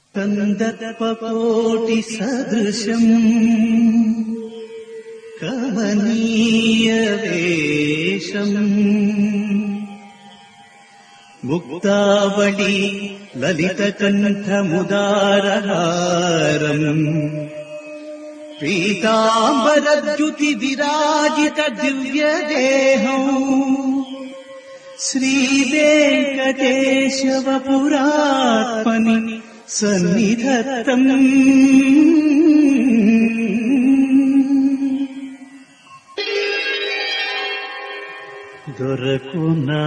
కందర్పకోటి సదృశం కమనీయ వేషం ముక్తావళి లలిత కంఠముదారహారం పీతాంబరద్యుతి విరాజిత దివ్య దేహం శ్రీవేంకటేశవపురాత్మని సన్నిధత్తం దొరకునా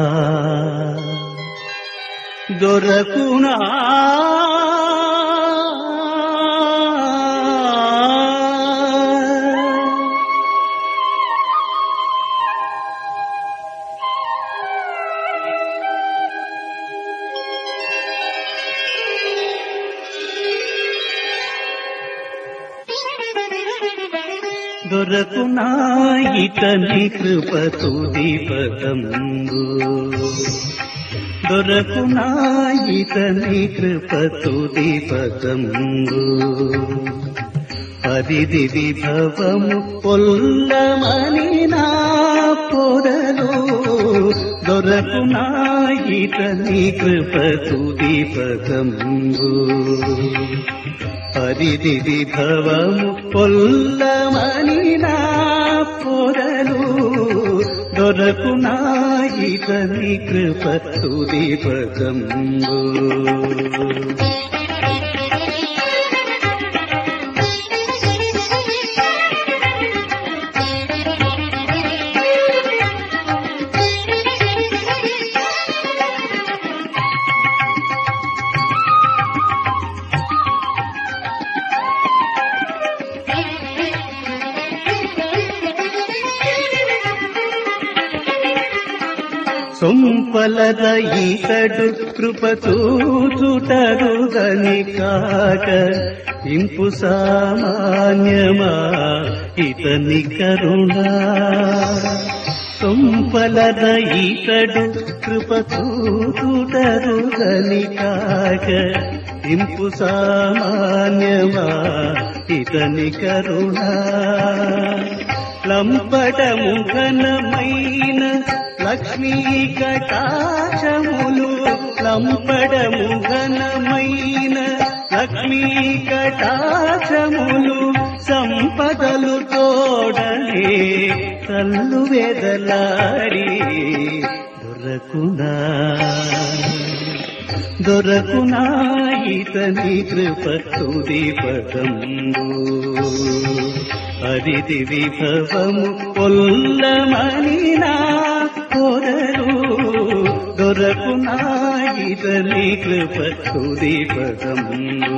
దొరకునా దొరకునా ఇతని కృపతు దీపకంబు దొరకునా ఇతని కృపతు దీపకంబు పరిది విభవము పొల్లమని నా పొరలు దొరకునా ఇతని కృపతు దీపకంబు పరిది విభవము పొల్లమని నా పొరలు దొరకునాయితని కృప సుదీపకంబు సొంపలద ఈతడు కృప చూచుటరుదని కాక ఇంపు సామాన్యమా ఇతని కరుణా సొంపలద ఈతడు కృప చూచుటరుదని కాక ఇంపు సామాన్యమా ఇతని కరుణా లంపటము ఘనమైన లక్ష్మీ కటాక్షములు లంపడము ఘనమైన లక్ష్మీ కటాక్షములు సంపదలు తోడనే కల్లు వెదలాడి దొరకునా దొరకునా ఇతని కృప సుదీపకంబు హరిది విభవము పొల్లమని నా కొరలు దొరకునాయితని కృప సుదీపకంబు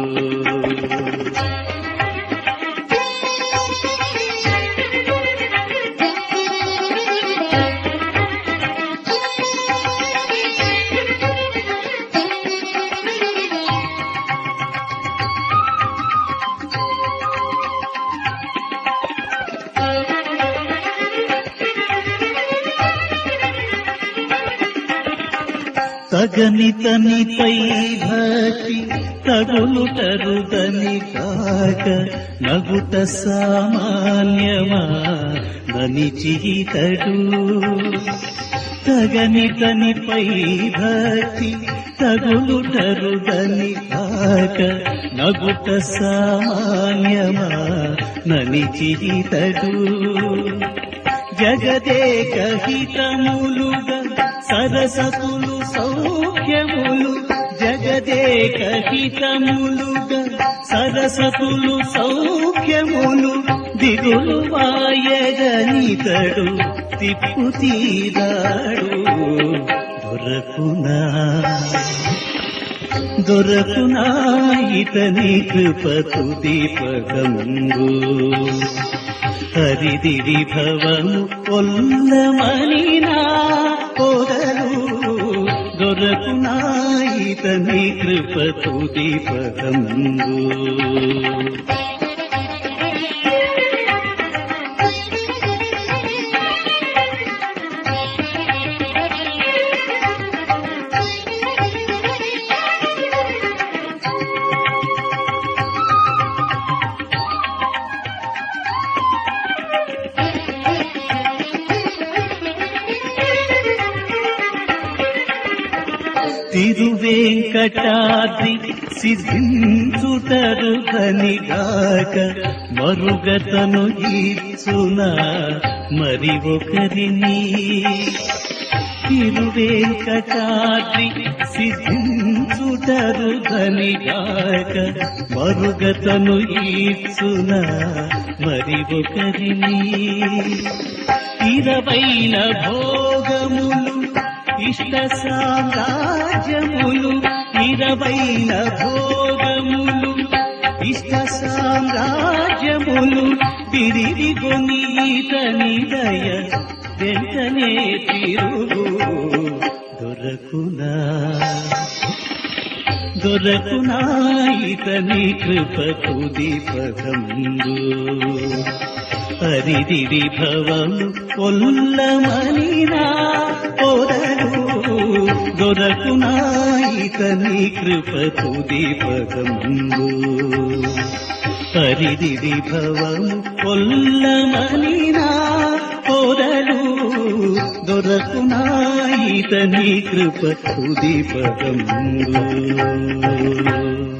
తగని తనిపై భక్తి తగులుటరుదని కాక నగుట సామాన్యమా ననిచితడు తగని తనిపై భక్తి తగులుటరుదని కాక నగుట సామాన్యమా ననిచితడు జగదేక హితములుగా సరసతులు సౌఖ్యములు జగదేక హితములుగా సరసతులు సౌఖ్యములు దిగులు వాయగనితడు తిప్పు తీరాడు దొరకునా దొరకునా ఇతని కృపతు దీపగంగు హరిది విభవము పొల్లమని నా పొదలు దొరకునాయితని కృపతు దీపకంబు వెంకటాద్రి సిద్ధించుటరు ధనిగాక మరుగతను ఈర్చున మరి ఒకరిని తిరువేంకటాద్రి సిద్ధించుటరు ధనిగాక మరుగతను ఈర్చున మరి ఒకరిని ఇరవైన భోగములు ఇష్ట సామ్రాజ్యములు ఇరవైన భోగములు ఇష్ట సామ్రాజ్యములు తిరిగి కొని ఈతని దయ వెంటనే తిరుగు దొరకునా దొరకునా ఇతని కృపకు దీపకంబు హరిది విభవము కొల్లమనినా పొదలు దొరకునా ఇతని కృపకు దీపకంబు హరిది విభవము కొల్లమనినా పొదలు దొరకునా ఇతని కృపకు దీపకంబు